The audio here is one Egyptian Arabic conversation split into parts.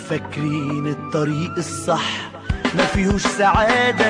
فاكرين الطريق الصح ما فيهوش سعادة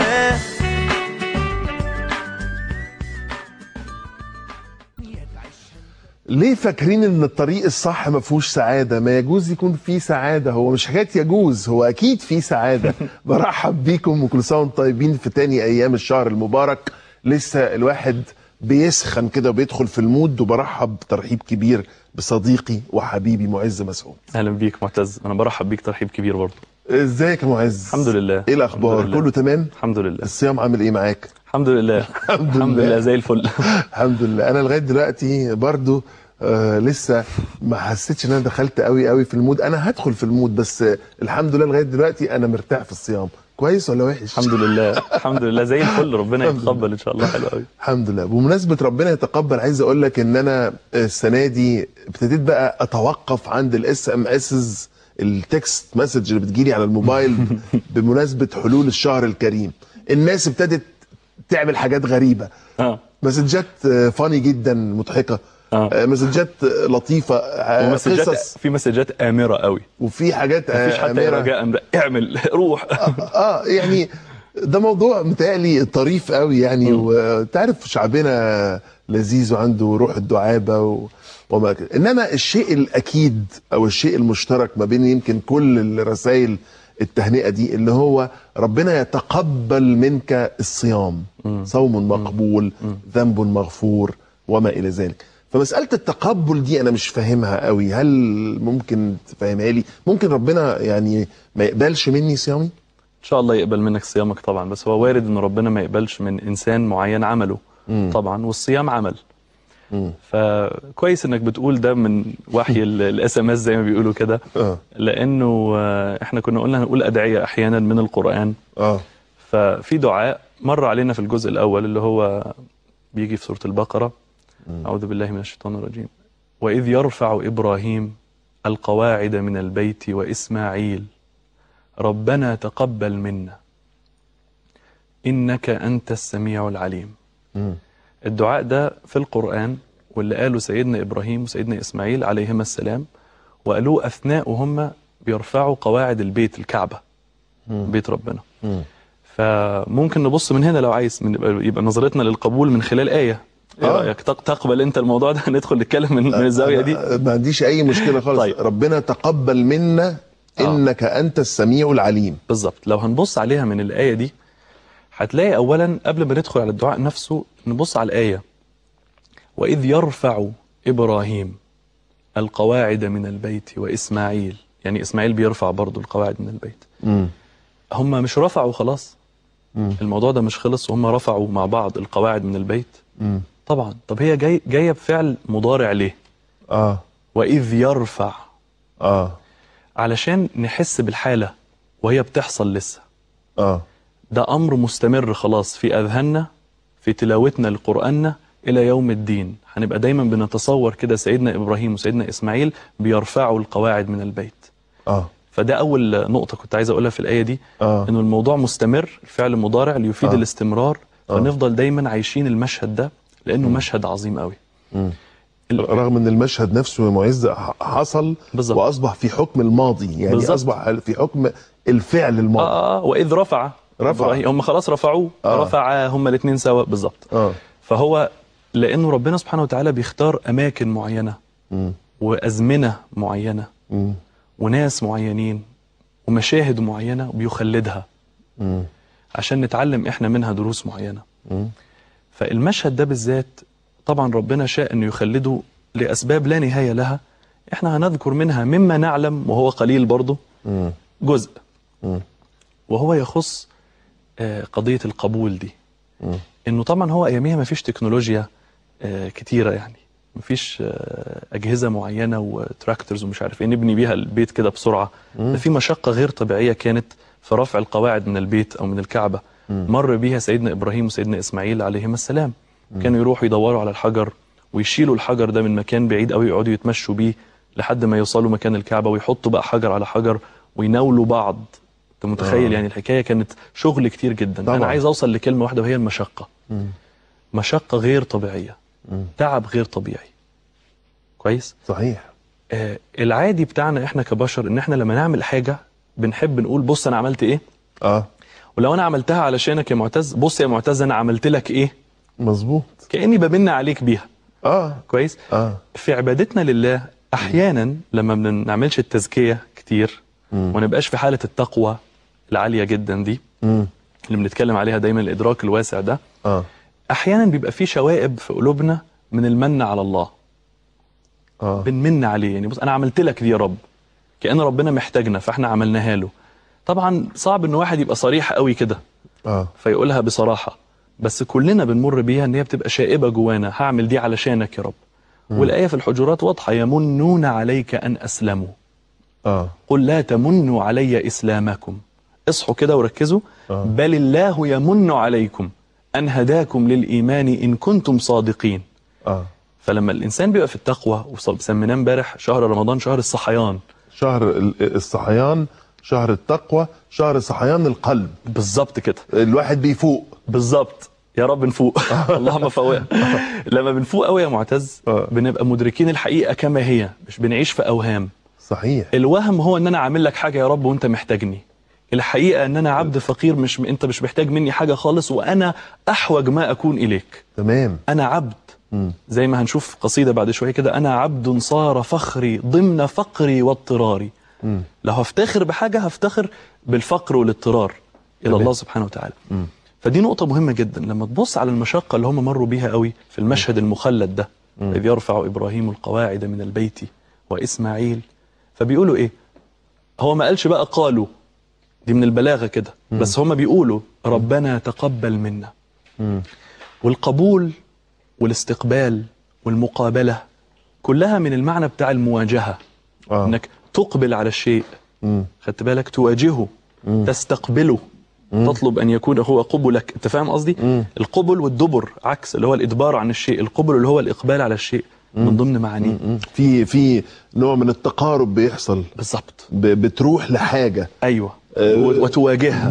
ليه فاكرين ان الطريق الصح ما فيهوش سعاده ما يجوز يكون فيه سعاده هو مش حكايه يجوز هو اكيد فيه سعاده برحب بيكم وكل سنه وانتم طيبين في تاني ايام الشهر المبارك لسه الواحد بيسخن كده وبيدخل في المود وبرحب ترحيب كبير بصديقي وحبيبي معز مسعود اهلا بيك معتز انا برحب بيك ترحيب كبير برضه ازيك يا معز الحمد لله ايه الاخبار الحمد لله. كله تمام الحمد لله الصيام عامل ايه معاك الحمد لله الحمد الحمد لله. لله زي الفل الحمد لله انا لغايه دلوقتي برضو آه لسه ما حسيتش ان انا دخلت قوي قوي في المود انا هدخل في المود بس آه الحمد لله لغايه دلوقتي انا مرتاح في الصيام كويس ولا وحش الحمد لله الحمد لله زي الفل ربنا يتقبل ان شاء الله حلو قوي الحمد لله بمناسبه ربنا يتقبل عايز اقول لك ان انا السنه دي ابتديت بقى اتوقف عند الاس ام اسز التكست مسج اللي بتجيلي على الموبايل بمناسبه حلول الشهر الكريم الناس ابتدت تعمل حاجات غريبه اه مسجات آه، فاني جدا مضحكه آه. آه، مسجات آه، لطيفه آه، ومسجات قصص في مسجات امره قوي وفي حاجات آه، مفيش حتى أميرة. رجاء أمر- اعمل روح اه يعني ده موضوع متهيألي طريف قوي يعني وانت عارف شعبنا لذيذ وعنده روح الدعابه و... وما كده. انما الشيء الاكيد او الشيء المشترك ما بين يمكن كل الرسائل التهنئه دي اللي هو ربنا يتقبل منك الصيام صوم مقبول ذنب مغفور وما الى ذلك فمساله التقبل دي انا مش فاهمها قوي هل ممكن تفهمها لي ممكن ربنا يعني ما يقبلش مني صيامي ان شاء الله يقبل منك صيامك طبعا بس هو وارد ان ربنا ما يقبلش من انسان معين عمله طبعا والصيام عمل فكويس انك بتقول ده من وحي الاس ام اس زي ما بيقولوا كده اه لانه آه، احنا كنا قلنا هنقول ادعيه احيانا من القران اه ففي دعاء مر علينا في الجزء الاول اللي هو بيجي في سوره البقره اعوذ بالله من الشيطان الرجيم واذ يرفع ابراهيم القواعد من البيت واسماعيل ربنا تقبل منا انك انت السميع العليم مم. الدعاء ده في القرآن واللي قاله سيدنا إبراهيم وسيدنا إسماعيل عليهما السلام وقالوه أثناء وهم بيرفعوا قواعد البيت الكعبة بيت ربنا مم. فممكن نبص من هنا لو عايز من يبقى, يبقى نظرتنا للقبول من خلال آية إيه آه. رأيك تق- تقبل أنت الموضوع ده ندخل نتكلم من, من الزاوية دي أنا ما عنديش اي مشكله خالص طيب. ربنا تقبل منا انك انت السميع العليم بالظبط لو هنبص عليها من الآية دي هتلاقي أولا قبل ما ندخل على الدعاء نفسه نبص على الآية وإذ يرفع إبراهيم القواعد من البيت وإسماعيل يعني إسماعيل بيرفع برضو القواعد من البيت مم. هم مش رفعوا خلاص مم. الموضوع ده مش خلص وهم رفعوا مع بعض القواعد من البيت مم. طبعا طب هي جاي جايه بفعل مضارع ليه اه وإذ يرفع اه علشان نحس بالحالة وهي بتحصل لسه اه ده أمر مستمر خلاص في أذهاننا في تلاوتنا لقرآننا إلى يوم الدين هنبقى دايما بنتصور كده سيدنا إبراهيم وسيدنا إسماعيل بيرفعوا القواعد من البيت اه فده أول نقطة كنت عايز أقولها في الآية دي اه إنه الموضوع مستمر الفعل مضارع ليفيد آه. الاستمرار آه. فنفضل دايما عايشين المشهد ده لأنه مشهد عظيم قوي مم. ال- رغم ان المشهد نفسه يا معز ح- حصل بالظبط. واصبح في حكم الماضي يعني بالظبط. اصبح في حكم الفعل الماضي آه, آه وإذ رفع رفع. إبراهيم. هم خلاص رفعوه آه. رفع هم الاثنين سوا بالظبط اه فهو لأنه ربنا سبحانه وتعالى بيختار أماكن معينة مم. وأزمنة معينة مم. وناس معينين ومشاهد معينة وبيخلدها مم. عشان نتعلم إحنا منها دروس معينة مم. فالمشهد ده بالذات طبعا ربنا شاء أنه يخلده لأسباب لا نهاية لها إحنا هنذكر منها مما نعلم وهو قليل برضه مم. جزء مم. وهو يخص آه، قضية القبول دي مم. انه طبعا هو اياميها ما فيش تكنولوجيا آه، كتيره يعني ما فيش آه، اجهزه معينه وتراكتورز ومش عارف ايه نبني بيها البيت كده بسرعه ده في مشقه غير طبيعيه كانت في رفع القواعد من البيت او من الكعبه مر بيها سيدنا ابراهيم وسيدنا اسماعيل عليهما السلام كانوا يروحوا يدوروا على الحجر ويشيلوا الحجر ده من مكان بعيد قوي يقعدوا يتمشوا بيه لحد ما يوصلوا مكان الكعبه ويحطوا بقى حجر على حجر ويناولوا بعض انت متخيل آه. يعني الحكايه كانت شغل كتير جدا طبعاً. انا عايز اوصل لكلمه واحده وهي المشقه مم. مشقة غير طبيعية مم. تعب غير طبيعي كويس صحيح آه العادي بتاعنا احنا كبشر ان احنا لما نعمل حاجه بنحب نقول بص انا عملت ايه اه ولو انا عملتها علشانك يا معتز بص يا معتز انا عملت لك ايه مظبوط كاني بمن عليك بيها اه كويس اه في عبادتنا لله احيانا لما ما بنعملش التزكيه كتير وما نبقاش في حاله التقوى العاليه جدا دي مم. اللي بنتكلم عليها دايما الادراك الواسع ده اه احيانا بيبقى في شوائب في قلوبنا من المن على الله اه بنمن عليه يعني بص انا عملت لك دي يا رب كأن ربنا محتاجنا فاحنا عملناها له طبعا صعب ان واحد يبقى صريح قوي كده اه فيقولها بصراحة بس كلنا بنمر بيها ان هي بتبقى شائبة جوانا هعمل دي علشانك يا رب والآية في الحجرات واضحة يمنون عليك أن أسلموا اه قل لا تمنوا علي إسلامكم اصحوا كده وركزوا آه. بل الله يمن عليكم أن هداكم للإيمان إن كنتم صادقين اه فلما الإنسان بيبقى في التقوى وسميناه امبارح شهر رمضان شهر الصحيان شهر ال- الصحيان شهر التقوى شهر صحيان القلب بالظبط كده الواحد بيفوق بالظبط يا رب نفوق اللهم فوق لما بنفوق قوي يا معتز آه. بنبقى مدركين الحقيقه كما هي مش بنعيش في اوهام صحيح الوهم هو ان انا عامل لك حاجه يا رب وانت محتاجني الحقيقه ان انا عبد فقير مش انت مش محتاج مني حاجه خالص وانا احوج ما اكون اليك تمام انا عبد مم. زي ما هنشوف قصيده بعد شويه كده انا عبد صار فخري ضمن فقري واضطراري مم. لو هفتخر بحاجه هفتخر بالفقر والاضطرار الى تمام. الله سبحانه وتعالى فدي نقطه مهمه جدا لما تبص على المشقه اللي هم مروا بيها قوي في المشهد المخلد ده اذ يرفع ابراهيم القواعد من البيت واسماعيل فبيقولوا ايه هو ما قالش بقى قالوا دي من البلاغه كده بس هم بيقولوا ربنا تقبل منا مم. والقبول والاستقبال والمقابله كلها من المعنى بتاع المواجهه اه انك تقبل على الشيء مم. خدت بالك تواجهه تستقبله تطلب ان يكون هو قبلك انت فاهم قصدي القبل والدبر عكس اللي هو الادبار عن الشيء القبل اللي هو الاقبال على الشيء من ضمن معانيه مم. في في نوع من التقارب بيحصل بالظبط ب- بتروح لحاجه ايوه أه، و- وتواجهها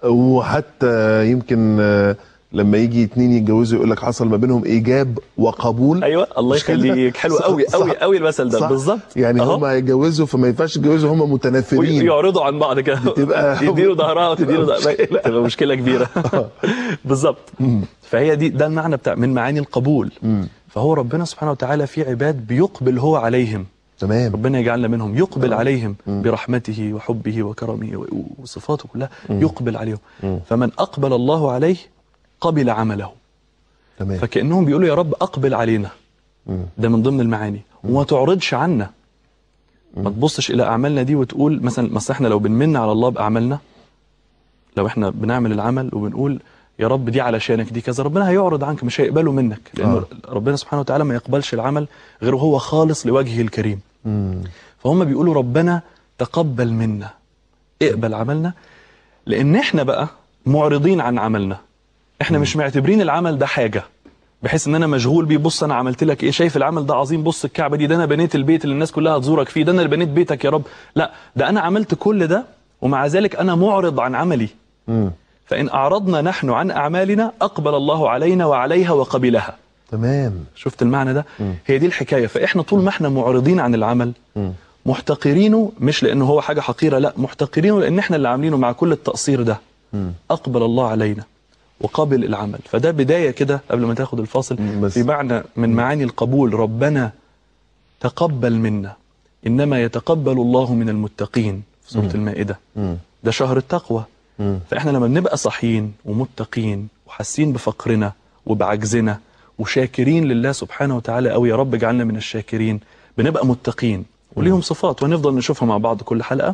وحتى يمكن آه، لما يجي اتنين يتجوزوا يقول لك حصل ما بينهم ايجاب وقبول ايوه الله مش كده؟ يخليك حلو صح- قوي قوي صح- قوي المثل ده صح. بالظبط يعني أهو. هم هيتجوزوا فما ينفعش يتجوزوا هم متنافرين ويعرضوا عن بعض كده بتبقى- يديله ظهرها وتديله ظهرها تبقى مشكله كبيره بالظبط فهي دي ده المعنى بتاع من معاني القبول فهو ربنا سبحانه وتعالى في عباد بيقبل هو عليهم تمام ربنا يجعلنا منهم يقبل عليهم برحمته وحبه وكرمه و- وصفاته كلها يقبل عليهم فمن أقبل الله عليه قبل عمله تمام فكأنهم بيقولوا يا رب أقبل علينا ده من ضمن المعاني وما تعرضش عنا ما تبصش إلى أعمالنا دي وتقول مثلا مثلا احنا لو بنمن على الله بأعمالنا لو احنا بنعمل العمل وبنقول يا رب دي علشانك دي كذا ربنا هيعرض عنك مش هيقبله منك لأن آه. ربنا سبحانه وتعالى ما يقبلش العمل غير هو خالص لوجهه الكريم مم. فهم بيقولوا ربنا تقبل منا اقبل عملنا لان احنا بقى معرضين عن عملنا احنا مش معتبرين العمل ده حاجه بحيث ان انا مشغول بيه بص انا عملت لك ايه شايف العمل ده عظيم بص الكعبه دي ده انا بنيت البيت اللي الناس كلها تزورك فيه ده انا اللي بنيت بيتك يا رب لا ده انا عملت كل ده ومع ذلك انا معرض عن عملي مم. فان اعرضنا نحن عن اعمالنا اقبل الله علينا وعليها وقبلها تمام شفت المعنى ده هي دي الحكايه فاحنا طول ما احنا معرضين عن العمل محتقرينه مش لانه هو حاجه حقيره لا محتقرينه لان احنا اللي عاملينه مع كل التقصير ده اقبل الله علينا وقبل العمل فده بدايه كده قبل ما تاخد الفاصل بس- في معنى من معاني القبول ربنا تقبل منا انما يتقبل الله من المتقين في سوره المائده مم. ده شهر التقوى مم. فاحنا لما بنبقى صحيين ومتقين وحاسين بفقرنا وبعجزنا وشاكرين لله سبحانه وتعالى قوي يا رب اجعلنا من الشاكرين بنبقى متقين وليهم صفات وهنفضل نشوفها مع بعض كل حلقه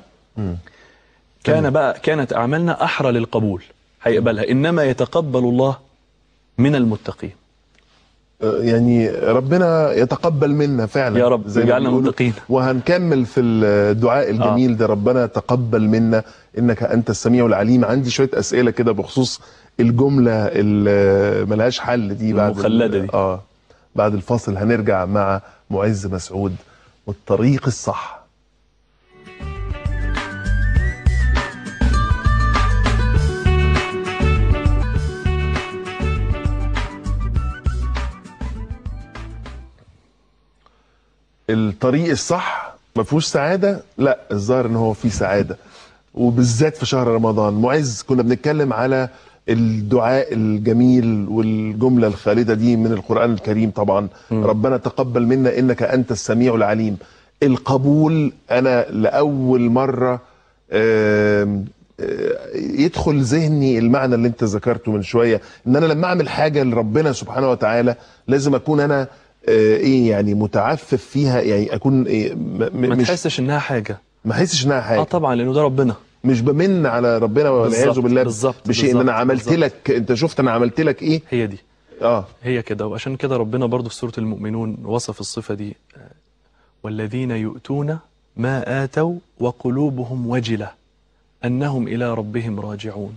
كان بقى كانت اعمالنا احرى للقبول هيقبلها انما يتقبل الله من المتقين آه، يعني ربنا يتقبل منا فعلا يا رب، زي ما يجعلنا بيقولوا. متقين. وهنكمل في الدعاء الجميل ده ربنا تقبل منا انك انت السميع العليم عندي شويه اسئله كده بخصوص الجمله اللي ملهاش حل دي بعد ال- المخلدة دي. اه بعد الفاصل هنرجع مع معز مسعود والطريق الصح الطريق الصح ما فيهوش سعاده لا الظاهر ان هو فيه سعاده وبالذات في شهر رمضان معز كنا بنتكلم على الدعاء الجميل والجمله الخالده دي من القران الكريم طبعا ربنا تقبل منا انك انت السميع العليم القبول انا لاول مره آم، آه، يدخل ذهني المعنى اللي انت ذكرته من شويه ان انا لما اعمل حاجه لربنا سبحانه وتعالى لازم اكون انا آه، ايه يعني متعفف فيها يعني اكون إيه م- م- ما مش تحسش انها حاجه ما احسش انها حاجه اه طبعا لانه ده ربنا مش بمن على ربنا والعياذ بالظبط، بالله بالظبط، بشيء ان انا بالظبط، عملت بالظبط. لك انت شفت انا عملت لك ايه هي دي اه هي كده وعشان كده ربنا برضو في سورة المؤمنون وصف الصفة دي آه، والذين يؤتون ما آتوا وقلوبهم وجلة أنهم إلى ربهم راجعون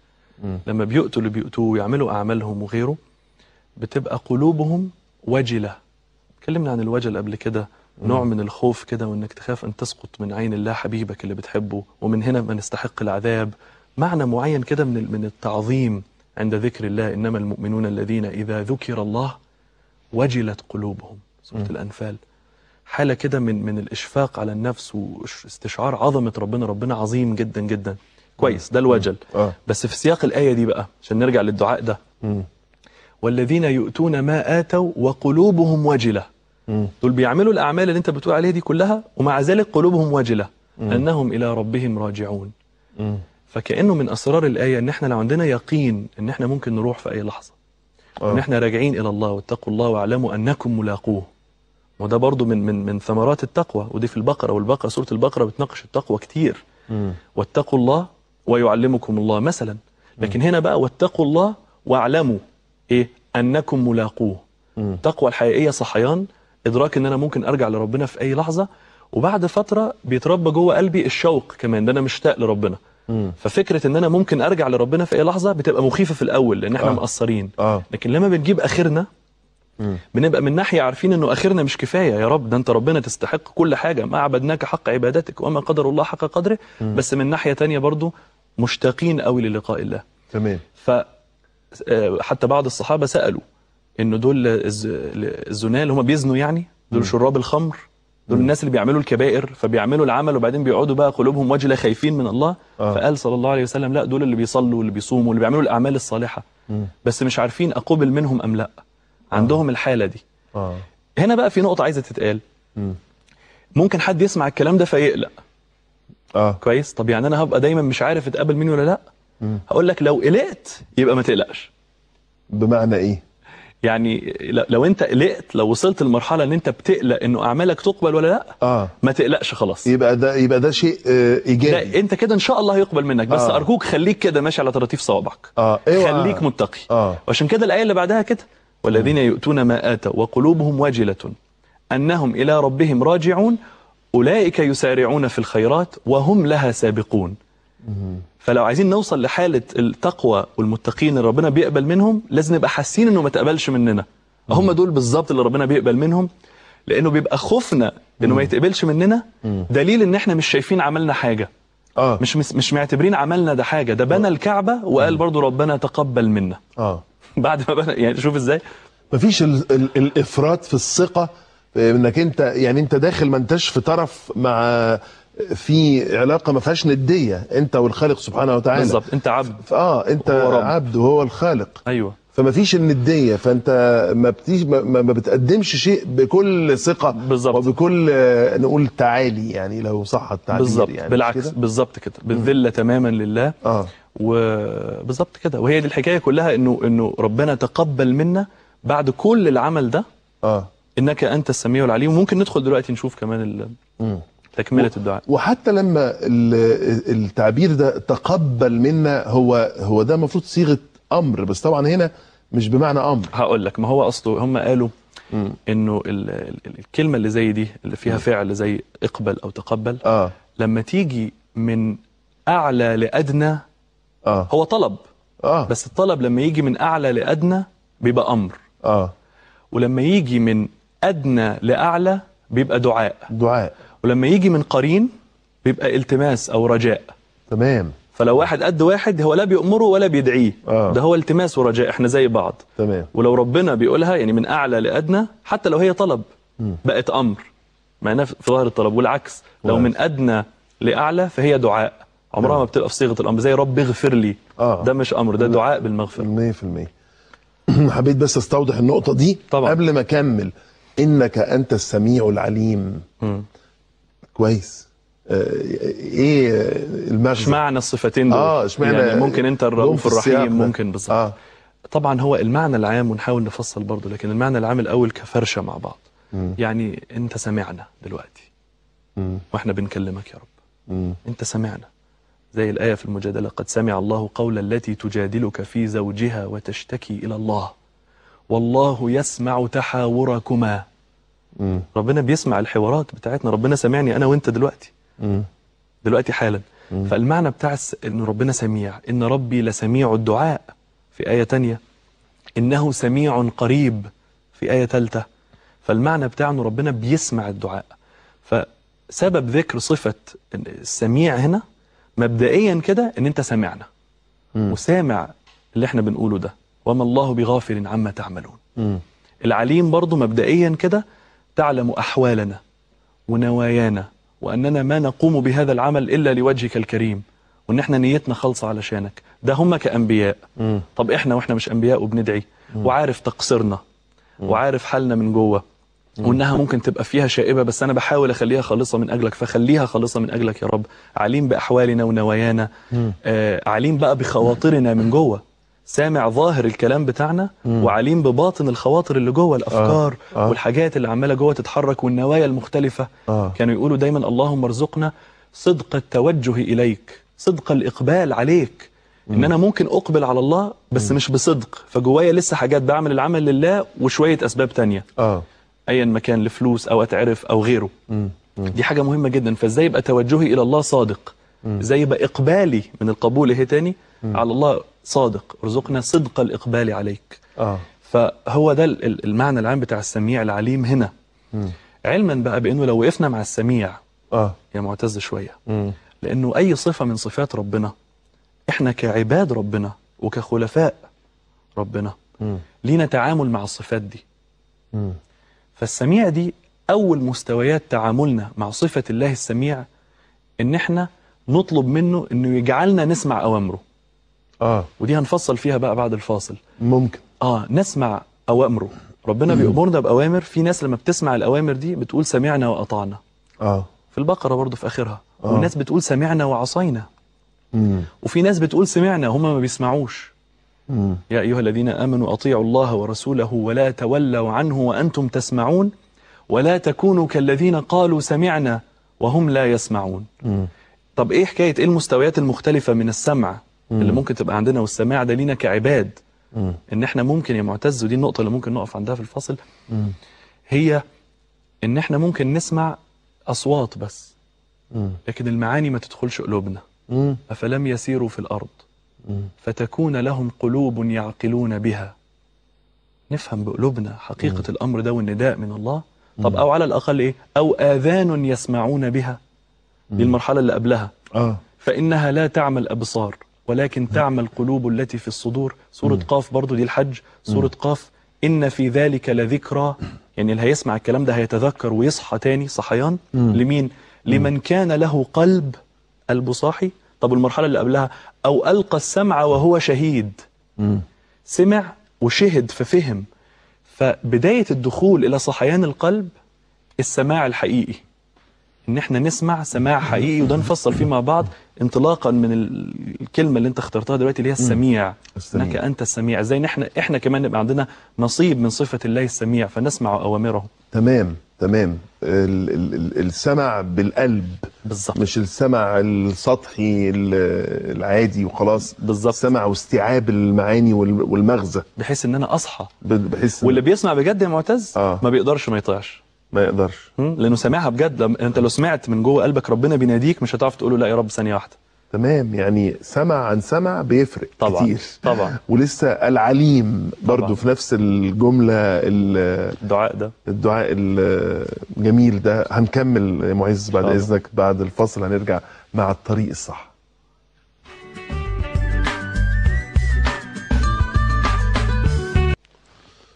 لما بيؤتوا اللي بيؤتوه ويعملوا أعمالهم وغيره بتبقى قلوبهم وجلة اتكلمنا عن الوجل قبل كده نوع من الخوف كده وانك تخاف ان تسقط من عين الله حبيبك اللي بتحبه ومن هنا ما نستحق العذاب معنى معين كده من من التعظيم عند ذكر الله انما المؤمنون الذين اذا ذكر الله وجلت قلوبهم سوره الانفال حاله كده من من الاشفاق على النفس واستشعار عظمه ربنا ربنا عظيم جدا جدا كويس ده الوجل آه. بس في سياق الايه دي بقى عشان نرجع للدعاء ده والذين يؤتون ما آتوا وقلوبهم وجلة دول بيعملوا الأعمال اللي أنت بتقول عليها دي كلها ومع ذلك قلوبهم وجلة أنهم إلى ربهم راجعون فكأنه من أسرار الآية إن إحنا لو عندنا يقين إن إحنا ممكن نروح في أي لحظة إن إحنا راجعين إلى الله واتقوا الله واعلموا أنكم ملاقوه وده برضو من من من ثمرات التقوى ودي في البقرة والبقرة سورة البقرة بتناقش التقوى كتير واتقوا الله ويعلمكم الله مثلا لكن هنا بقى واتقوا الله واعلموا ايه انكم ملاقوه التقوى الحقيقيه صحيان ادراك ان انا ممكن ارجع لربنا في اي لحظه وبعد فتره بيتربى جوه قلبي الشوق كمان ده انا مشتاق لربنا ففكره ان انا ممكن ارجع لربنا في اي لحظه بتبقى مخيفه في الاول لان احنا آه. مقصرين آه. لكن لما بنجيب اخرنا بنبقى من ناحيه عارفين انه اخرنا مش كفايه يا رب ده انت ربنا تستحق كل حاجه ما عبدناك حق عبادتك وما قدر الله حق قدره بس من ناحيه تانية برضو مشتاقين قوي للقاء الله تمام ف آه، حتى بعض الصحابه سالوا انه دول الز- الزنا اللي هم بيزنوا يعني دول شراب الخمر دول الناس اللي بيعملوا الكبائر فبيعملوا العمل وبعدين بيقعدوا بقى قلوبهم وجله خايفين من الله آه. فقال صلى الله عليه وسلم لا دول اللي بيصلوا واللي بيصوموا واللي بيعملوا الاعمال الصالحه بس مش عارفين اقبل منهم ام لا عندهم الحاله دي اه هنا بقى في نقطه عايزه تتقال ممكن حد يسمع الكلام ده فيقلق اه كويس طب يعني انا هبقى دايما مش عارف اتقبل مني ولا لا هقول لك لو قلقت يبقى ما تقلقش بمعنى ايه يعني ل- لو انت قلقت لو وصلت لمرحله ان انت بتقلق انه اعمالك تقبل ولا لا اه ما تقلقش خلاص يبقى ده يبقى ده شيء آه ايجابي لا انت كده ان شاء الله هيقبل منك بس آه. ارجوك خليك كده ماشي على طراطيف صوابعك اه اوعى خليك متقي اه وعشان كده الايه اللي بعدها كده والذين يؤتون ما اتوا وقلوبهم وجله انهم الى ربهم راجعون اولئك يسارعون في الخيرات وهم لها سابقون فلو عايزين نوصل لحاله التقوى والمتقين اللي ربنا بيقبل منهم لازم نبقى حاسين انه ما تقبلش مننا هم دول بالظبط اللي ربنا بيقبل منهم لانه بيبقى خوفنا انه ما يتقبلش مننا دليل ان احنا مش شايفين عملنا حاجه اه مش مش, مش معتبرين عملنا ده حاجه ده بنى الكعبه وقال برضو ربنا تقبل منا اه بعد ما بنى يعني شوف ازاي مفيش ال ال الافراط في الثقه آه، انك انت يعني انت داخل ما انتش في طرف مع في علاقه ما فيهاش نديه انت والخالق سبحانه وتعالى بالظبط انت عبد اه انت هو رب. عبد وهو الخالق ايوه فما فيش النديه فانت ما بتيجي ما, ما بتقدمش شيء بكل ثقه بالظبط. وبكل آه، نقول تعالي يعني لو صح التعبير بالظبط يعني مش بالعكس كده؟ بالظبط كده بالذله تماما لله اه وبالظبط كده وهي دي الحكايه كلها انه انه ربنا تقبل منا بعد كل العمل ده اه انك انت السميع العليم وممكن ندخل دلوقتي نشوف كمان ال- مم. تكمله الدعاء وحتى لما ال- التعبير ده تقبل منا هو هو ده المفروض صيغه امر بس طبعا هنا مش بمعنى امر هقول لك ما هو اصله هم قالوا انه ال- ال- الكلمه اللي زي دي اللي فيها فعل زي اقبل او تقبل اه لما تيجي من اعلى لادنى اه هو طلب اه بس الطلب لما يجي من اعلى لادنى بيبقى امر اه ولما يجي من ادنى لاعلى بيبقى دعاء دعاء ولما يجي من قرين بيبقى التماس او رجاء تمام فلو واحد قد واحد هو لا بيأمره ولا بيدعيه آه. ده هو التماس ورجاء احنا زي بعض تمام ولو ربنا بيقولها يعني من اعلى لادنى حتى لو هي طلب بقت امر مع انها في ظاهر الطلب والعكس لو والعكس. من ادنى لاعلى فهي دعاء عمرها ما بتبقى في صيغه الامر زي رب اغفر لي آه. ده مش امر ده دعاء بالمغفره 100% حبيت بس استوضح النقطة دي طبعا. قبل ما اكمل انك انت السميع العليم كويس آه، ايه المغزى اشمعنى الصفتين دول اه اشمعنى يعني ممكن انت الرؤوف جم في السياق الرحيم ده؟ ممكن بالظبط اه طبعا هو المعنى العام ونحاول نفصل برضه لكن المعنى العام الاول كفرشه مع بعض يعني انت سمعنا دلوقتي واحنا بنكلمك يا رب انت سمعنا زي الايه في المجادله قد سمع الله قول التي تجادلك في زوجها وتشتكي الى الله والله يسمع تحاوركما ربنا بيسمع الحوارات بتاعتنا ربنا سمعني انا وانت دلوقتي دلوقتي حالا فالمعنى بتاع الس- ان ربنا سميع ان ربي لسميع الدعاء في آية تانية إنه سميع قريب في آية ثالثة فالمعنى بتاع إنه ربنا بيسمع الدعاء فسبب ذكر صفة السميع هنا مبدئيا كده إن أنت سمعنا وسامع اللي احنا بنقوله ده وما الله بغافل عما تعملون العليم برضو مبدئيا كده تعلم أحوالنا ونوايانا وأننا ما نقوم بهذا العمل إلا لوجهك الكريم وإن احنا نيتنا خالصة علشانك ده هم كأنبياء طب احنا واحنا مش أنبياء وبندعي وعارف تقصيرنا وعارف حالنا من جوه وانها ممكن تبقى فيها شائبه بس انا بحاول اخليها خالصه من اجلك فخليها خالصه من اجلك يا رب عليم باحوالنا ونوايانا آه عليم بقى بخواطرنا من جوه سامع ظاهر الكلام بتاعنا وعليم بباطن الخواطر اللي جوه الافكار آه. والحاجات اللي عماله جوه تتحرك والنوايا المختلفه آه. كانوا يقولوا دايما اللهم ارزقنا صدق التوجه اليك صدق الاقبال عليك ان انا ممكن اقبل على الله بس مش بصدق فجوايا لسه حاجات بعمل العمل لله وشويه اسباب تانية اه ايا ما كان لفلوس او اتعرف او غيره دي حاجه مهمه جدا فازاي يبقى توجهي الى الله صادق ازاي يبقى اقبالي من القبول اهي تاني على الله صادق ارزقنا صدق الاقبال عليك اه فهو ده ال- ال- المعنى العام بتاع السميع العليم هنا علما بقى بانه لو وقفنا مع السميع اه يا معتز شويه لانه اي صفه من صفات ربنا احنا كعباد ربنا وكخلفاء ربنا لينا تعامل مع الصفات دي فالسميع دي اول مستويات تعاملنا مع صفه الله السميع ان احنا نطلب منه انه يجعلنا نسمع اوامره اه ودي هنفصل فيها بقى بعد الفاصل ممكن اه نسمع اوامره ربنا بيأمرنا باوامر في ناس لما بتسمع الاوامر دي بتقول سمعنا واطعنا اه في البقره برضو في اخرها آه. والناس بتقول سمعنا وعصينا مم. وفي ناس بتقول سمعنا هم ما بيسمعوش مم. يا أيها الذين آمنوا أطيعوا الله ورسوله ولا تولوا عنه وأنتم تسمعون ولا تكونوا كالذين قالوا سمعنا وهم لا يسمعون طب إيه حكاية إيه المستويات المختلفة من السمع اللي ممكن تبقى عندنا والسماع ده لينا كعباد إن إحنا ممكن يا معتز ودي النقطة اللي ممكن نقف عندها في الفصل هي إن إحنا ممكن نسمع أصوات بس لكن المعاني ما تدخلش قلوبنا مم. أفلم يسيروا في الأرض فتكون لهم قلوب يعقلون بها نفهم بقلوبنا حقيقة الأمر ده والنداء من الله طب أو على الأقل إيه أو آذان يسمعون بها دي المرحلة اللي قبلها اه فإنها لا تعمى الأبصار ولكن تعمى القلوب التي في الصدور سورة قاف برضو دي الحج سورة قاف إن في ذلك لذكرى يعني اللي هيسمع الكلام ده هيتذكر ويصحى تاني صحيان لمين لمن كان له قلب قلبه صاحي طب المرحلة اللي قبلها أو ألقى السمع وهو شهيد سمع وشهد ففهم فبداية الدخول إلى صحيان القلب السماع الحقيقي ان احنا نسمع سماع حقيقي وده نفصل فيه مع بعض انطلاقا من ال- الكلمه اللي انت اخترتها دلوقتي اللي هي السميع السميع. انك انت السميع زي ان احنا احنا كمان نبقى عندنا نصيب من صفه الله السميع فنسمع اوامره تمام تمام ال ال ال السمع بالقلب بالظبط مش السمع السطحي ال- العادي وخلاص بالظبط. سمع واستيعاب المعاني وال- والمغزى بحيث ان انا اصحى ب- بحس إن واللي بيسمع بجد يا معتز آه. ما بيقدرش ما يطيعش ما يقدرش م? لانه سامعها بجد لما انت لو سمعت من جوه قلبك ربنا بيناديك مش هتعرف تقول له لا يا رب ثانيه واحده تمام يعني سمع عن سمع بيفرق طبعا كتير طبعا ولسه العليم برضو طبعا. في نفس الجملة ال- الدعاء ده الدعاء الجميل ده هنكمل يا معز بعد طبعا. إذنك بعد الفصل هنرجع مع الطريق الصح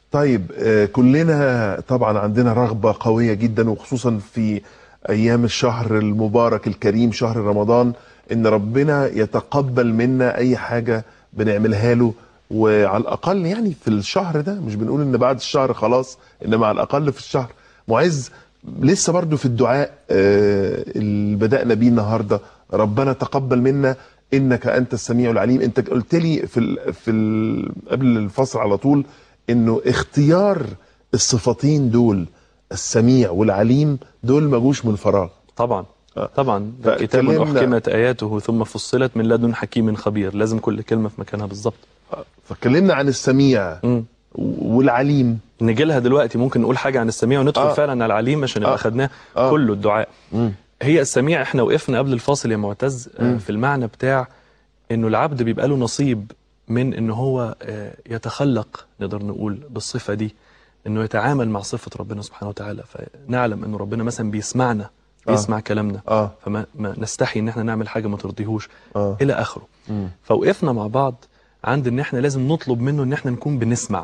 طيب آه، كلنا طبعا عندنا رغبة قوية جدا وخصوصا في أيام الشهر المبارك الكريم شهر رمضان إن ربنا يتقبل منا أي حاجة بنعملها له وعلى الأقل يعني في الشهر ده مش بنقول إن بعد الشهر خلاص إنما على الأقل في الشهر معز لسه برضو في الدعاء آه، اللي بدأنا بيه النهاردة ربنا تقبل منا إنك أنت السميع العليم أنت قلت لي في ال في ال قبل الفصل على طول انه اختيار الصفتين دول السميع والعليم دول ما جوش من فراغ طبعا آه. طبعا ده كتاب فاتكلمنا- احكمت اياته ثم فصلت من لدن حكيم خبير لازم كل كلمه في مكانها بالظبط فاتكلمنا عن السميع مم. والعليم نجي لها دلوقتي ممكن نقول حاجه عن السميع وندخل آه. فعلا على العليم عشان نبقى آه. خدناه آه. كله الدعاء مم. هي السميع احنا وقفنا قبل الفاصل يا معتز آه، في المعنى بتاع انه العبد بيبقى له نصيب من ان هو آه، يتخلق نقدر نقول بالصفه دي انه يتعامل مع صفه ربنا سبحانه وتعالى فنعلم انه ربنا مثلا بيسمعنا آه. بيسمع كلامنا اه فما ما نستحي ان احنا نعمل حاجه ما ترضيهوش اه الى اخره مم. فوقفنا مع بعض عند ان احنا لازم نطلب منه ان احنا نكون بنسمع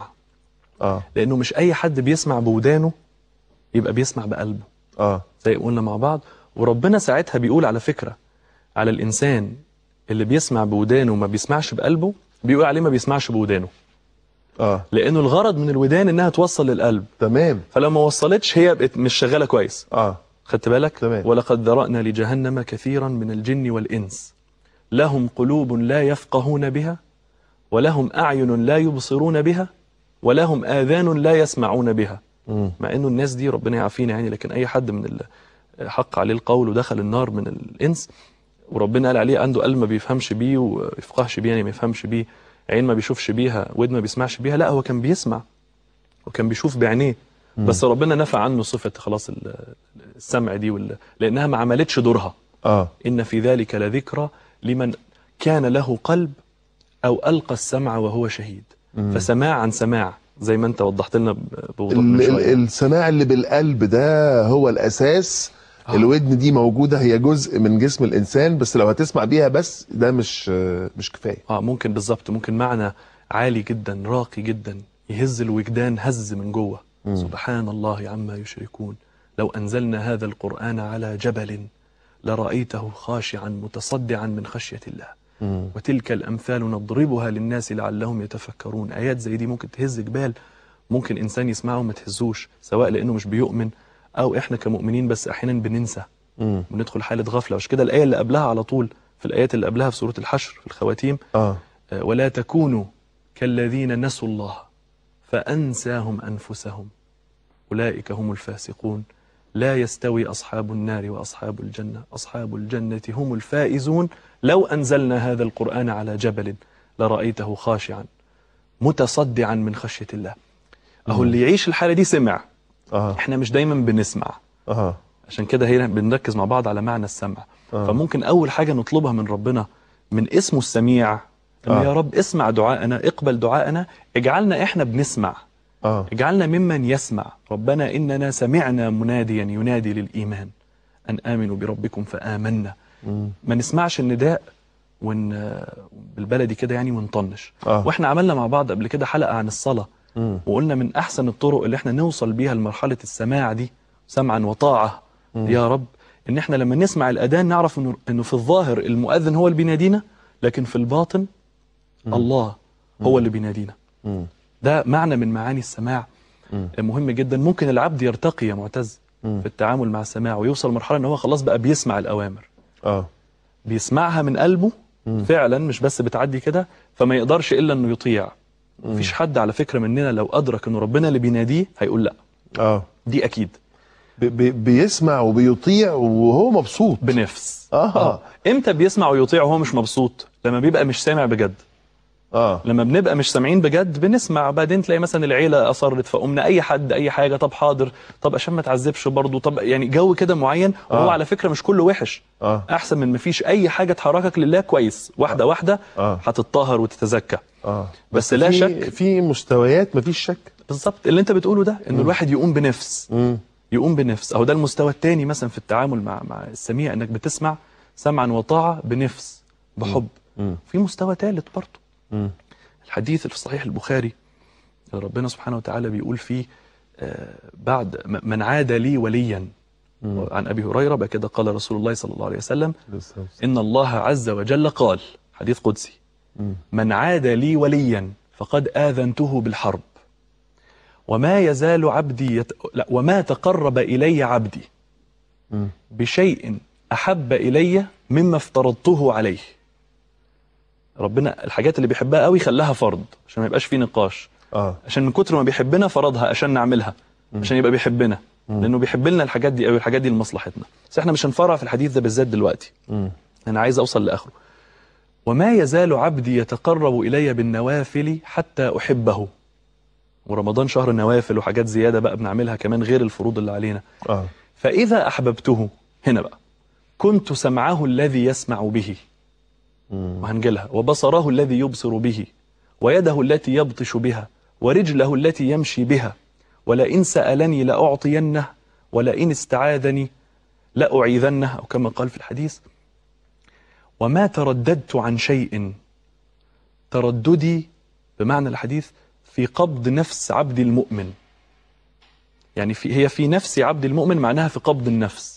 اه لانه مش اي حد بيسمع بودانه يبقى بيسمع بقلبه اه زي ما قلنا مع بعض وربنا ساعتها بيقول على فكرة على الإنسان اللي بيسمع بودانه وما بيسمعش بقلبه بيقول عليه ما بيسمعش بودانه اه لأنه الغرض من الودان إنها توصل للقلب تمام فلو ما وصلتش هي بقت مش شغالة كويس اه خدت بالك تمام. ولقد ذرأنا لجهنم كثيرا من الجن والإنس لهم قلوب لا يفقهون بها ولهم أعين لا يبصرون بها ولهم آذان لا يسمعون بها مم. مع انه الناس دي ربنا يعافينا يعني لكن اي حد من ال- حق عليه القول ودخل النار من الانس وربنا قال عليه عنده قلب ما بيفهمش بيه ويفقهش بيه يعني ما يفهمش بيه عين ما بيشوفش بيها ودن ما بيسمعش بيها لا هو كان بيسمع وكان بيشوف بعينيه بس ربنا نفى عنه صفة خلاص ال- السمع دي وال... لأنها ما عملتش دورها اه إن في ذلك لذكرى لمن كان له قلب أو ألقى السمع وهو شهيد فسماع عن سماع زي ما أنت وضحت لنا ب- بوضوح من ال ال شوية السماع اللي بالقلب ده هو الاساس آه. الودن دي موجوده هي جزء من جسم الانسان بس لو هتسمع بيها بس ده مش آه، مش كفايه اه ممكن بالظبط ممكن معنى عالي جدا راقي جدا يهز الوجدان هز من جوه سبحان الله عما يشركون لو أنزلنا هذا القرآن على جبل لرأيته خاشعا متصدعا من خشية الله مم. وتلك الأمثال نضربها للناس لعلهم يتفكرون آيات زي دي ممكن تهز جبال ممكن إنسان يسمعه وما تهزوش سواء لأنه مش بيؤمن أو إحنا كمؤمنين بس أحيانا بننسى مم. بندخل حالة غفلة عشان كده الآية اللي قبلها على طول في الآيات اللي قبلها في سورة الحشر في الخواتيم اه آه، ولا تكونوا كالذين نسوا الله فأنساهم أنفسهم أولئك هم الفاسقون لا يستوي أصحاب النار وأصحاب الجنة أصحاب الجنة هم الفائزون لو أنزلنا هذا القرآن على جبل لرأيته خاشعا متصدعا من خشية الله أهو اللي يعيش الحالة دي سمع اه احنا مش دايما بنسمع اه عشان كده هنا بنركز مع بعض على معنى السمع آه. فممكن اول حاجه نطلبها من ربنا من اسمه السميع انه آه. يا رب اسمع دعاءنا اقبل دعاءنا اجعلنا احنا بنسمع اه اجعلنا ممن يسمع ربنا اننا سمعنا مناديا ينادي للايمان ان امنوا بربكم فامنا مم. ما نسمعش النداء ون بالبلدي كده يعني ونطنش آه. واحنا عملنا مع بعض قبل كده حلقه عن الصلاه مم. وقلنا من احسن الطرق اللي احنا نوصل بيها لمرحله السماع دي سمعا وطاعه يا رب ان احنا لما نسمع الاذان نعرف انه انه في الظاهر المؤذن هو اللي بينادينا لكن في الباطن الله هو اللي بينادينا مم. ده معنى من معاني السماع مم. مهم جدا ممكن العبد يرتقي يا معتز مم. في التعامل مع السماع ويوصل مرحله ان هو خلاص بقى بيسمع الاوامر اه بيسمعها من قلبه مم. فعلا مش بس بتعدي كده فما يقدرش الا انه يطيع مفيش حد على فكره مننا لو ادرك انه ربنا اللي بيناديه هيقول لا اه دي اكيد بي- بي- بيسمع وبيطيع وهو مبسوط بنفس آه. امتى بيسمع ويطيع وهو مش مبسوط لما بيبقى مش سامع بجد اه لما بنبقى مش سامعين بجد بنسمع بعدين تلاقي مثلا العيله اصرت فقمنا اي حد اي حاجه طب حاضر طب عشان ما تعذبش برضه طب يعني جو كده معين وهو آه. على فكره مش كله وحش اه احسن من ما فيش اي حاجه تحركك لله كويس واحده واحده آه. هتتطهر وتتزكى اه بس لا في- شك. في مستويات مفيش شك بالظبط اللي انت بتقوله ده انه الواحد يقوم بنفس مم. يقوم بنفس اهو ده المستوى الثاني مثلا في التعامل مع مع السميع انك بتسمع سمعا وطاعه بنفس بحب مم. في مستوى ثالث برضه مم. الحديث اللي في صحيح البخاري ربنا سبحانه وتعالى بيقول فيه آه، بعد م- من عاد لي وليا عن ابي هريره بقى كده قال رسول الله صلى الله عليه وسلم ان الله عز وجل قال حديث قدسي من عاد لي وليا فقد اذنته بالحرب وما يزال عبدي يت... لا وما تقرب الي عبدي بشيء احب الي مما افترضته عليه ربنا الحاجات اللي بيحبها قوي خلاها فرض عشان ما يبقاش فيه نقاش اه عشان من كتر ما بيحبنا فرضها عشان نعملها عشان يبقى بيحبنا لانه بيحب لنا الحاجات دي قوي الحاجات دي لمصلحتنا بس احنا مش هنفرع في الحديث ده بالذات دلوقتي انا عايز اوصل لاخره وما يزال عبدي يتقرب الي بالنوافل حتى احبه ورمضان شهر نوافل وحاجات زياده بقى بنعملها كمان غير الفروض اللي علينا اه فاذا احببته هنا بقى كنت سمعه الذي يسمع به وهنجلها وبصره الذي يبصر به ويده التي يبطش بها ورجله التي يمشي بها ولئن سألني لأعطينه ولئن استعاذني لأعيذنه أو كما قال في الحديث وما ترددت عن شيء ترددي بمعنى الحديث في قبض نفس عبد المؤمن يعني في هي في نفس عبد المؤمن معناها في قبض النفس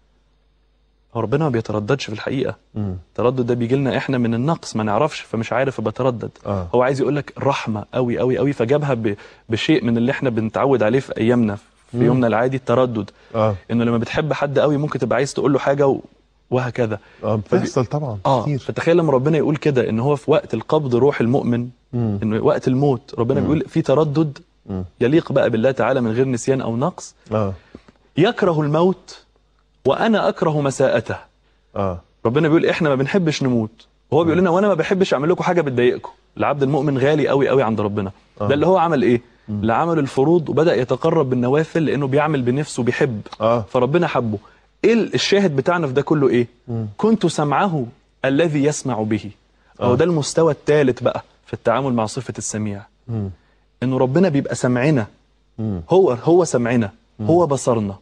هو ربنا ما بيترددش في الحقيقة التردد ده بيجي لنا احنا من النقص ما نعرفش فمش عارف بتردد آه. هو عايز يقول لك رحمة قوي قوي قوي فجابها ب- بشيء من اللي احنا بنتعود عليه في ايامنا في يومنا العادي التردد اه انه لما بتحب حد قوي ممكن تبقى عايز تقول له حاجة و... وهكذا اه بتحصل طبعا اه كتير فتخيل لما ربنا يقول كده ان هو في وقت القبض روح المؤمن انه وقت الموت ربنا بيقول في تردد يليق بقى بالله تعالى من غير نسيان او نقص اه يكره الموت وانا اكره مساءته اه ربنا بيقول احنا ما بنحبش نموت وهو بيقول لنا وانا ما بحبش اعمل لكم حاجه بتضايقكم العبد المؤمن غالي قوي قوي عند ربنا ده اللي هو عمل ايه اللي عمل الفروض وبدا يتقرب بالنوافل لانه بيعمل بنفسه بيحب اه فربنا حبه ايه ال- الشاهد بتاعنا في ده كله ايه كنت سمعه الذي يسمع به او ده المستوى الثالث بقى في التعامل مع صفه السميع انه ربنا بيبقى سمعنا هو هو سمعنا هو بصرنا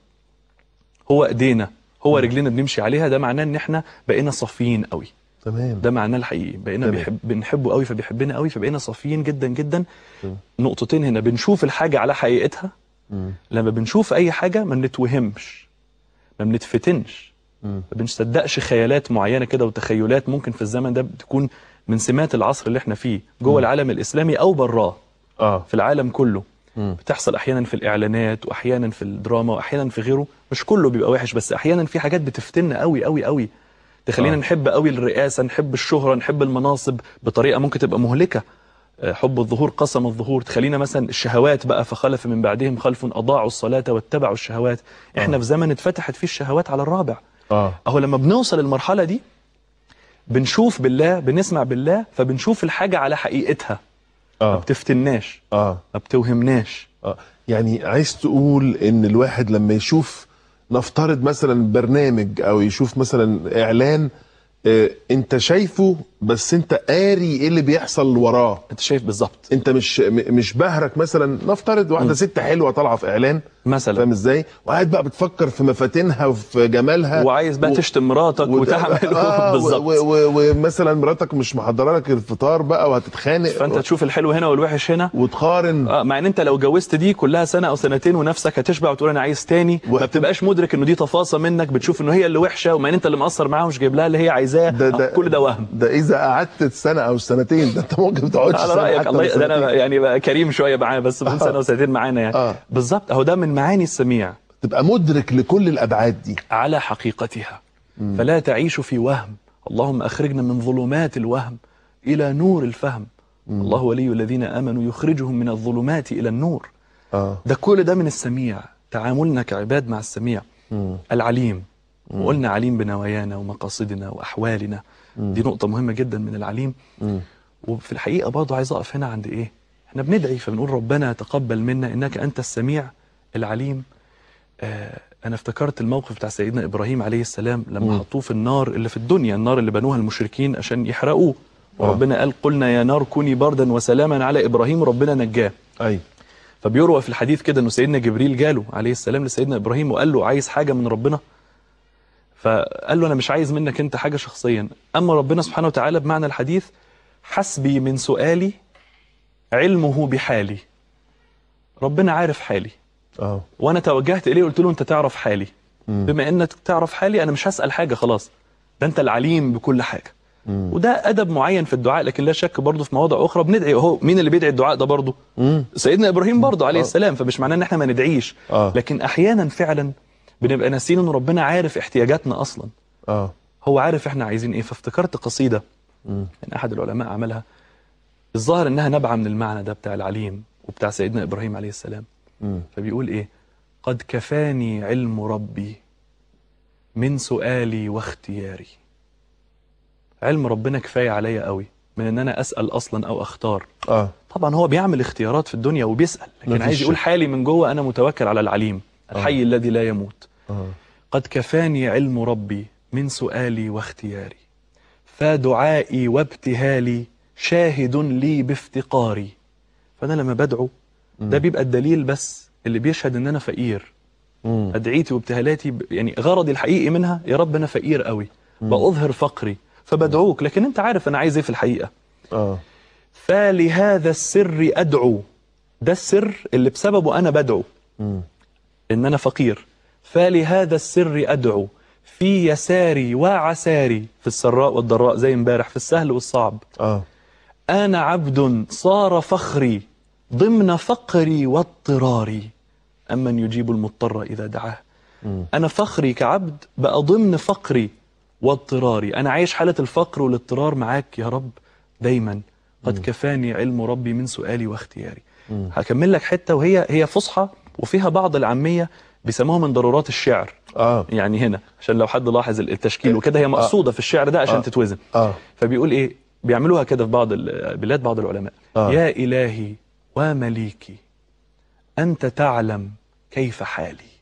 هو ايدينا هو رجلنا بنمشي عليها ده معناه ان احنا بقينا صافيين قوي تمام ده معناه الحقيقي بقينا تمام. بيحب بنحبه قوي فبيحبنا قوي فبقينا صافيين جدا جدا نقطتين هنا بنشوف الحاجه على حقيقتها لما بنشوف اي حاجه ما بنتوهمش ما بنتفتنش ما بنصدقش خيالات معينه كده وتخيلات ممكن في الزمن ده بتكون من سمات العصر اللي احنا فيه جوه العالم الاسلامي او براه اه في العالم كله بتحصل احيانا في الاعلانات واحيانا في الدراما واحيانا في غيره مش كله بيبقى وحش بس احيانا في حاجات بتفتنا قوي قوي قوي تخلينا آه. نحب قوي الرئاسه نحب الشهره نحب المناصب بطريقه ممكن تبقى مهلكه آه، حب الظهور قسم الظهور تخلينا مثلا الشهوات بقى فخلف من بعدهم خلف اضاعوا الصلاه واتبعوا الشهوات احنا آه. في زمن اتفتحت فيه الشهوات على الرابع اه اهو لما بنوصل المرحله دي بنشوف بالله بنسمع بالله فبنشوف الحاجه على حقيقتها ما اه بتفتناش اه ما بتوهمناش اه يعني عايز تقول ان الواحد لما يشوف نفترض مثلا برنامج او يشوف مثلا اعلان آه انت شايفه بس انت قاري ايه اللي بيحصل وراه انت شايف بالظبط انت مش م- مش بهرك مثلا نفترض واحده ست حلوه طالعه في اعلان مثلا فاهم ازاي وقاعد بقى بتفكر في مفاتنها وفي جمالها وعايز بقى و- تشتم مراتك وت- وتعمل آه بالظبط و- و- ومثلا مراتك مش محضره لك الفطار بقى وهتتخانق فانت تشوف الحلو هنا والوحش هنا وتقارن اه مع ان انت لو جوزت دي كلها سنه او سنتين ونفسك هتشبع وتقول انا عايز تاني ما وهت- بتبقاش مدرك انه دي تفاصيل منك بتشوف انه هي اللي وحشه ومع ان انت اللي مقصر معاها ومش جايب لها اللي هي عايزاه ده ده آه، كل ده وهم ده اذا قعدت السنه او السنتين ده انت ممكن ما تقعدش على سنة رايك حتى الله من ده انا سنتين. يعني بقى كريم شويه معايا بس من سنه وسنتين معانا يعني آه. بالظبط اهو ده من معاني السميع تبقى مدرك لكل الابعاد دي على حقيقتها فلا تعيش في وهم اللهم اخرجنا من ظلمات الوهم الى نور الفهم الله ولي الذين امنوا يخرجهم من الظلمات الى النور اه ده كل ده من السميع تعاملنا كعباد مع السميع العليم وقلنا عليم بنوايانا ومقاصدنا واحوالنا دي نقطه مهمه جدا من العليم وفي الحقيقه برضه عايز اقف هنا عند ايه احنا بندعي فبنقول ربنا تقبل منا انك انت السميع العليم آه انا افتكرت الموقف بتاع سيدنا ابراهيم عليه السلام لما حطوه في النار اللي في الدنيا النار اللي بنوها المشركين عشان يحرقوه وربنا قال قلنا يا نار كوني بردا وسلاما على ابراهيم وربنا نجاه اي فبيروى في الحديث كده انه سيدنا جبريل جاله عليه السلام لسيدنا ابراهيم وقال له عايز حاجه من ربنا فقال له انا مش عايز منك انت حاجه شخصيا اما ربنا سبحانه وتعالى بمعنى الحديث حسبي من سؤالي علمه بحالي ربنا عارف حالي اه وانا توجهت اليه قلت له انت تعرف حالي بما انك تعرف حالي انا مش هسال حاجه خلاص ده انت العليم بكل حاجه وده ادب معين في الدعاء لكن لا شك برضه في مواضع اخرى بندعي اهو مين اللي بيدعي الدعاء ده برضه سيدنا ابراهيم برضه عليه السلام فمش معناه ان احنا ما ندعيش آه. لكن احيانا فعلا بنبقى ناسيين ان ربنا عارف احتياجاتنا اصلا اه هو عارف احنا عايزين ايه فافتكرت قصيده من احد العلماء عملها الظاهر انها نبعه من المعنى ده بتاع العليم وبتاع سيدنا ابراهيم عليه السلام فبيقول ايه قد كفاني علم ربي من سؤالي واختياري علم ربنا كفايه عليا قوي من ان انا اسال اصلا او اختار اه طبعا هو بيعمل اختيارات في الدنيا وبيسال لكن مفيش عايز يقول شك. حالي من جوه انا متوكل على العليم الحي الذي لا يموت اه قد كفاني علم ربي من سؤالي واختياري فدعائي وابتهالي شاهد لي بافتقاري فانا لما بدعو ده بيبقى الدليل بس اللي بيشهد ان انا فقير مم. ادعيتي وابتهالاتي ب- يعني غرضي الحقيقي منها يا رب انا فقير قوي باظهر فقري فبدعوك لكن انت عارف انا عايز ايه في الحقيقه اه فلهذا السر ادعو ده السر اللي بسببه انا بدعو مم. ان انا فقير فلهذا السر ادعو في يساري وعساري في السراء والضراء زي امبارح في السهل والصعب اه انا عبد صار فخري ضمن فقري واضطراري امن يجيب المضطر اذا دعاه انا فخري كعبد بقى ضمن فقري واضطراري انا عايش حاله الفقر والاضطرار معاك يا رب دايما قد كفاني علم ربي من سؤالي واختياري هكمل لك حته وهي هي فصحى وفيها بعض العاميه بيسموها من ضرورات الشعر اه يعني هنا عشان لو حد لاحظ التشكيل وكده هي مقصوده في الشعر ده عشان آه. تتوزن اه فبيقول ايه بيعملوها كده في بعض البلاد بعض العلماء آه. يا إلهي ومليكي أنت تعلم كيف حالي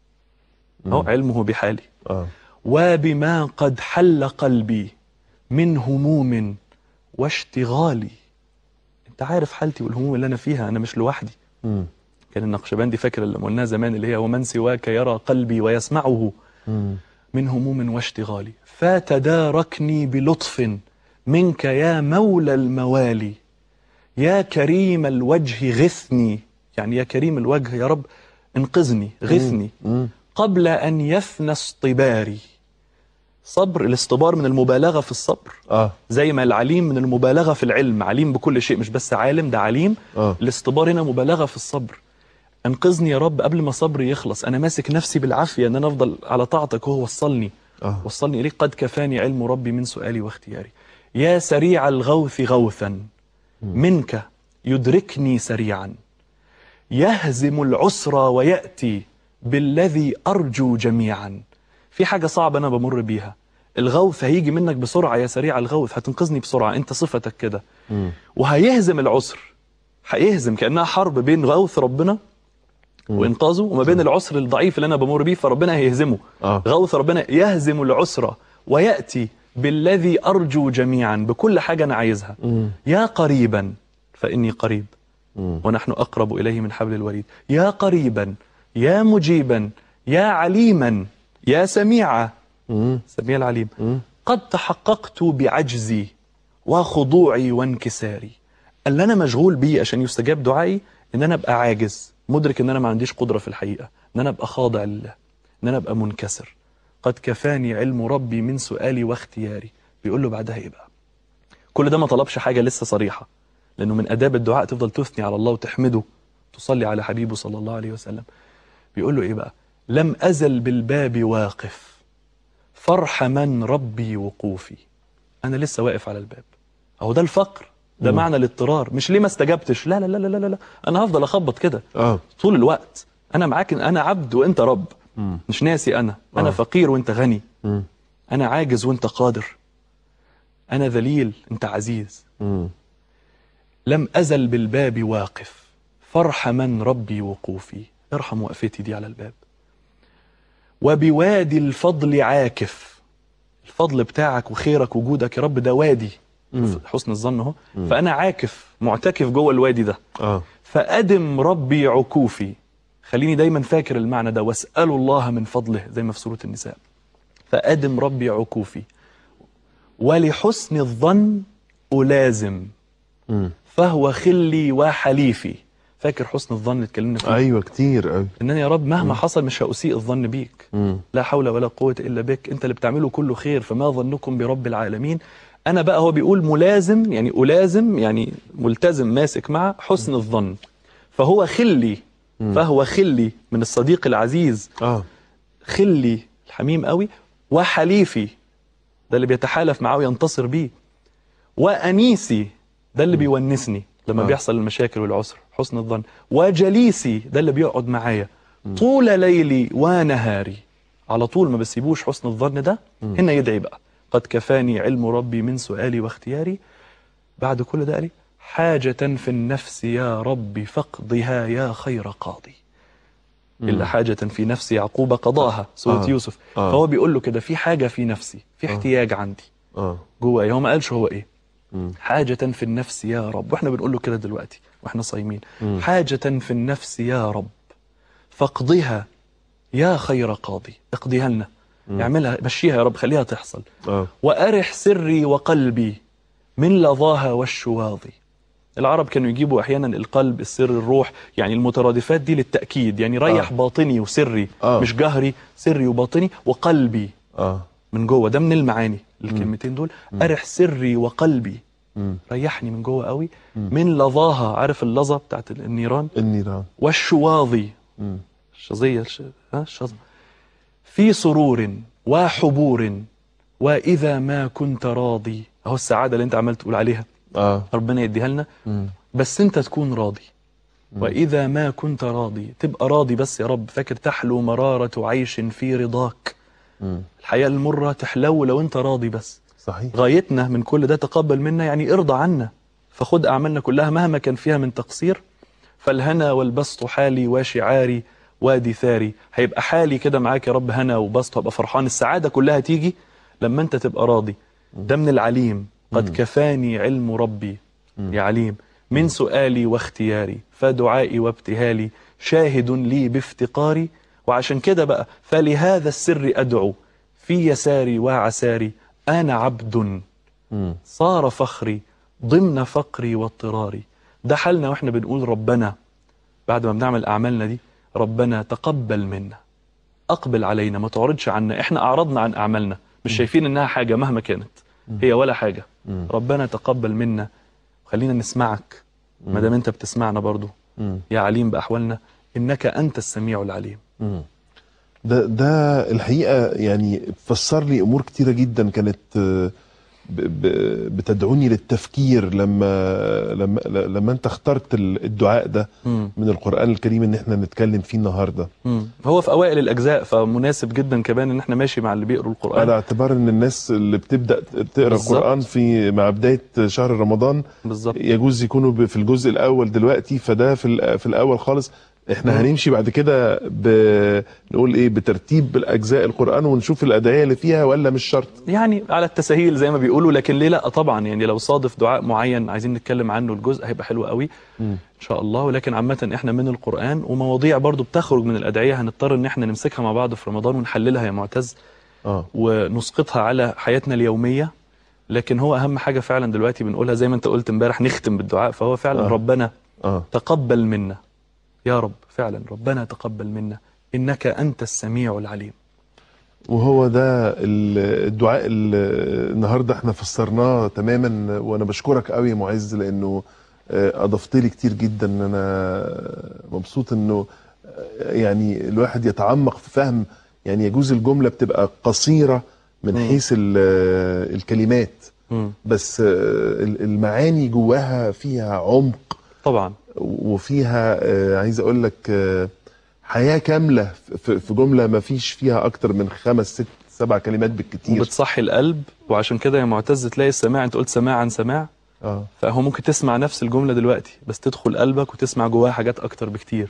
هو علمه بحالي اه وبما قد حل قلبي من هموم واشتغالي انت عارف حالتي والهموم اللي انا فيها انا مش لوحدي مم. كان النقشبندي فاكر اللي قلناها زمان اللي هي ومن سواك يرى قلبي ويسمعه مم. من هموم واشتغالي فتداركني بلطف منك يا مولى الموالي يا كريم الوجه غثني يعني يا كريم الوجه يا رب انقذني غثني مم. قبل أن يفنى اصطباري صبر الاصطبار من المبالغة في الصبر اه زي ما العليم من المبالغة في العلم عليم بكل شيء مش بس عالم ده عليم آه. الاصطبار هنا مبالغة في الصبر انقذني يا رب قبل ما صبري يخلص انا ماسك نفسي بالعافية ان انا افضل على طاعتك وهو وصلني آه. وصلني اليك قد كفاني علم ربي من سؤالي واختياري يا سريع الغوث غوثا منك يدركني سريعا يهزم العسر ويأتي بالذي أرجو جميعا في حاجة صعبة أنا بمر بيها الغوث هيجي منك بسرعة يا سريع الغوث هتنقذني بسرعة أنت صفتك كده وهيهزم العسر هيهزم كأنها حرب بين غوث ربنا وإنقاذه وما بين العسر الضعيف اللي أنا بمر بيه فربنا هيهزمه آه. غوث ربنا يهزم العسر ويأتي بالذي أرجو جميعا بكل حاجة أنا عايزها يا قريبا فإني قريب ونحن أقرب إليه من حبل الوريد يا قريبا يا مجيبا يا عليما يا سميعا مم. سميع العليم قد تحققت بعجزي وخضوعي وانكساري اللي أنا مشغول بيه عشان يستجاب دعائي إن أنا أبقى عاجز مدرك إن أنا ما عنديش قدرة في الحقيقة إن أنا أبقى خاضع لله إن أنا أبقى منكسر قد كفاني علم ربي من سؤالي واختياري بيقول له بعدها إيه بقى كل ده ما طلبش حاجة لسه صريحة لأنه من أداب الدعاء تفضل تثني على الله وتحمده تصلي على حبيبه صلى الله عليه وسلم بيقول له إيه بقى لم أزل بالباب واقف فرح من ربي وقوفي أنا لسه واقف على الباب أهو ده الفقر ده معنى الاضطرار مش ليه ما استجبتش لا لا لا لا لا, لا. أنا هفضل أخبط كده اه طول الوقت أنا معاك أنا عبد وأنت رب مش ناسي أنا أنا آه. فقير وأنت غني مم. أنا عاجز وأنت قادر أنا ذليل أنت عزيز مم. لم أزل بالباب واقف فرح من ربي وقوفي ارحم وقفتي دي على الباب وبوادي الفضل عاكف الفضل بتاعك وخيرك وجودك يا رب ده وادي حسن الظن اهو فأنا عاكف معتكف جوه الوادي ده اه فأدم ربي عكوفي خليني دايما فاكر المعنى ده واسأل الله من فضله زي ما في سورة النساء فأدم ربي عكوفي ولحسن الظن ألازم مم. فهو خلي وحليفي فاكر حسن الظن اللي اتكلمنا فيه ايوه كتير قوي انني يا رب مهما حصل مش هاسيء الظن بيك لا حول ولا قوه الا بك انت اللي بتعمله كله خير فما ظنكم برب العالمين انا بقى هو بيقول ملازم يعني ألازم يعني ملتزم ماسك مع حسن الظن فهو خلي فهو خلي من الصديق العزيز اه خلي الحميم قوي وحليفي ده اللي بيتحالف معاه وينتصر بيه وأنيسي ده اللي بيونسني لما آه. بيحصل المشاكل والعسر حسن الظن وجليسي ده اللي بيقعد معايا طول ليلي ونهاري على طول ما بسيبوش حسن الظن ده هنا يدعي بقى قد كفاني علم ربي من سؤالي واختياري بعد كل ده قال لي حاجة في النفس يا ربي فاقضها يا خير قاضي إلا حاجة في نفس يعقوب قضاها سورة آه. يوسف آه. فهو بيقول له كده في حاجة في نفسي في احتياج عندي اه جوه هو ما قالش هو ايه مم. حاجة في النفس يا رب واحنا بنقول له كده دلوقتي واحنا صايمين حاجة في النفس يا رب فاقضها يا خير قاضي اقضيها لنا اعملها مشيها يا رب خليها تحصل اه وأرح سري وقلبي من لظاها والشواظ العرب كانوا يجيبوا أحيانا القلب السر الروح يعني المترادفات دي للتأكيد يعني ريح آه. باطني وسري آه. مش جهري سري وباطني وقلبي اه من جوه ده من المعاني الكلمتين دول أرح سري وقلبي مم. ريحني من جوه قوي من لظاها عارف اللظة بتاعت النيران النيران والشواظي مم. الشظية الش... ها الشظ في سرور وحبور وإذا ما كنت راضي أهو السعادة اللي أنت عمال تقول عليها اه ربنا يديها لنا مم. بس أنت تكون راضي وإذا ما كنت راضي تبقى راضي بس يا رب فاكر تحلو مرارة عيش في رضاك مم. الحياة المرة تحلو لو أنت راضي بس صحيح غايتنا من كل ده تقبل منا يعني ارضى عنا فخد أعمالنا كلها مهما كان فيها من تقصير فالهنا والبسط حالي وشعاري وادي ثاري هيبقى حالي كده معاك يا رب هنا وبسط هبقى فرحان السعادة كلها تيجي لما انت تبقى راضي ده من العليم قد كفاني علم ربي يا عليم من سؤالي واختياري فدعائي وابتهالي شاهد لي بافتقاري وعشان كده بقى فلهذا السر أدعو في يساري وعساري أنا عبد مم. صار فخري ضمن فقري واضطراري ده حالنا واحنا بنقول ربنا بعد ما بنعمل أعمالنا دي ربنا تقبل منا أقبل علينا ما تعرضش عنا احنا أعرضنا عن أعمالنا مش شايفين إنها حاجة مهما كانت هي ولا حاجة ربنا تقبل منا خلينا نسمعك ما دام انت بتسمعنا برضو مم. يا عليم بأحوالنا إنك أنت السميع العليم مم. ده ده الحقيقه يعني فسر لي امور كتيره جدا كانت آه، ب- ب- بتدعوني للتفكير لما لما لما انت اخترت ال- الدعاء ده مم. من القران الكريم ان احنا نتكلم فيه النهارده مم. هو في أوائل الأجزاء فمناسب جدا كمان إن احنا ماشي مع اللي بيقروا القرآن على اعتبار ان الناس اللي بتبدا تقرا بالظبط. القران في مع بدايه شهر رمضان بالظبط يجوز يكونوا ب- في الجزء الاول دلوقتي فده في ال- في الاول خالص احنا مم. هنمشي بعد كده ب- نقول ايه بترتيب الاجزاء القران ونشوف الادعيه اللي فيها ولا مش شرط يعني على التساهيل زي ما بيقولوا لكن ليه لا طبعا يعني لو صادف دعاء معين عايزين نتكلم عنه الجزء هيبقى حلو قوي ان شاء الله ولكن عامه احنا من القران ومواضيع برضو بتخرج من الادعيه هنضطر ان احنا نمسكها مع بعض في رمضان ونحللها يا معتز اه ونسقطها على حياتنا اليوميه لكن هو اهم حاجه فعلا دلوقتي بنقولها زي ما انت قلت امبارح نختم بالدعاء فهو فعلا آه. ربنا اه تقبل منا يا رب فعلا ربنا تقبل منا انك انت السميع العليم وهو ده ال- الدعاء ال- النهارده احنا فسرناه تماما وانا بشكرك قوي يا معز لانه آه، اضفت لي كتير جدا ان انا مبسوط انه آه، يعني الواحد يتعمق في فهم يعني يجوز الجمله بتبقى قصيره من مم. حيث ال- الكلمات مم. بس آه، ال- المعاني جواها فيها عمق طبعا وفيها آه، عايز اقول لك آه، حياه كامله في في جمله ما فيش فيها اكتر من خمس ست سبع كلمات بالكتير وبتصحي القلب وعشان كده يا معتز تلاقي السماع انت قلت سماع عن سماع اه فهو ممكن تسمع نفس الجملة دلوقتي بس تدخل قلبك وتسمع جواها حاجات أكتر بكتير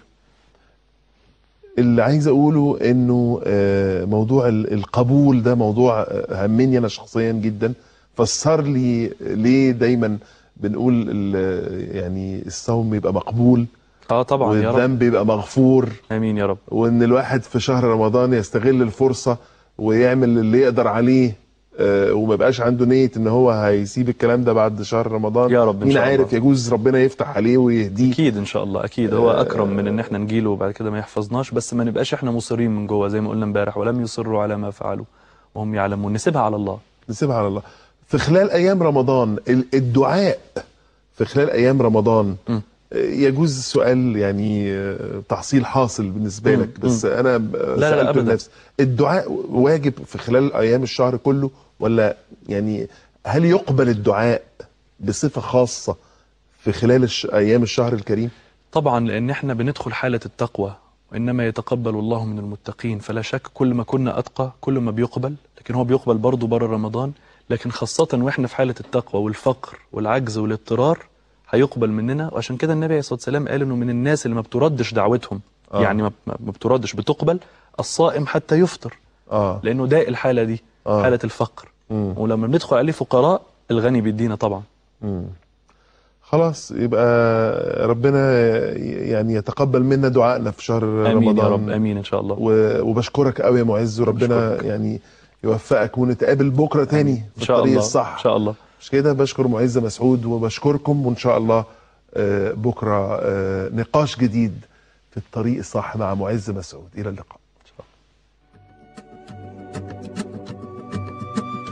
اللي عايز اقوله انه آه، موضوع ال- القبول ده موضوع آه، همني انا شخصيا جدا فسر لي ليه دايما بنقول ال- يعني الصوم يبقى مقبول اه طبعا يا رب والذنب يبقى مغفور امين يا رب وان الواحد في شهر رمضان يستغل الفرصه ويعمل اللي يقدر عليه آه، وما يبقاش عنده نيه ان هو هيسيب الكلام ده بعد شهر رمضان يا رب إن مين شاء عارف الله. يجوز ربنا يفتح عليه ويهديه اكيد ان شاء الله اكيد هو اكرم من ان احنا نجيله وبعد كده ما يحفظناش بس ما نبقاش احنا مصرين من جوه زي ما قلنا امبارح ولم يصروا على ما فعلوا وهم يعلمون نسيبها على الله نسيبها على الله في خلال ايام رمضان ال- الدعاء في خلال ايام رمضان م. يجوز سؤال يعني آه، تحصيل حاصل بالنسبه م. لك بس انا ب- لا، لا، سالته أبداً. لنفسي الدعاء واجب في خلال ايام الشهر كله ولا يعني هل يقبل الدعاء بصفه خاصه في خلال الش... ايام الشهر الكريم طبعا لان احنا بندخل حاله التقوى وانما يتقبل الله من المتقين فلا شك كل ما كنا اتقى كل ما بيقبل لكن هو بيقبل برضه بره رمضان لكن خاصه واحنا في حاله التقوى والفقر والعجز والاضطرار هيقبل مننا وعشان كده النبي عليه الصلاه والسلام قال انه من الناس اللي ما بتردش دعوتهم آه. يعني ما ما ما بتردش بتقبل الصائم حتى يفطر اه لانه ده الحاله دي آه. حاله الفقر مم. ولما بندخل عليه فقراء الغني بيدينا طبعا مم. خلاص يبقى ربنا يعني يتقبل منا دعائنا في شهر امين رمضان يا رب امين ان شاء الله و- وبشكرك قوي يا معز وربنا بشكرك. يعني يوفقك ونتقابل بكره تاني في ان شاء الطريق الله الصح ان شاء الله مش كده بشكر معز مسعود وبشكركم وان شاء الله آه، بكره آه، نقاش جديد في الطريق الصح مع معز مسعود الى اللقاء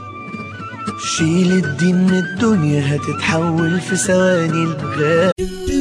شيل الدين من الدنيا هتتحول في ثواني الغالي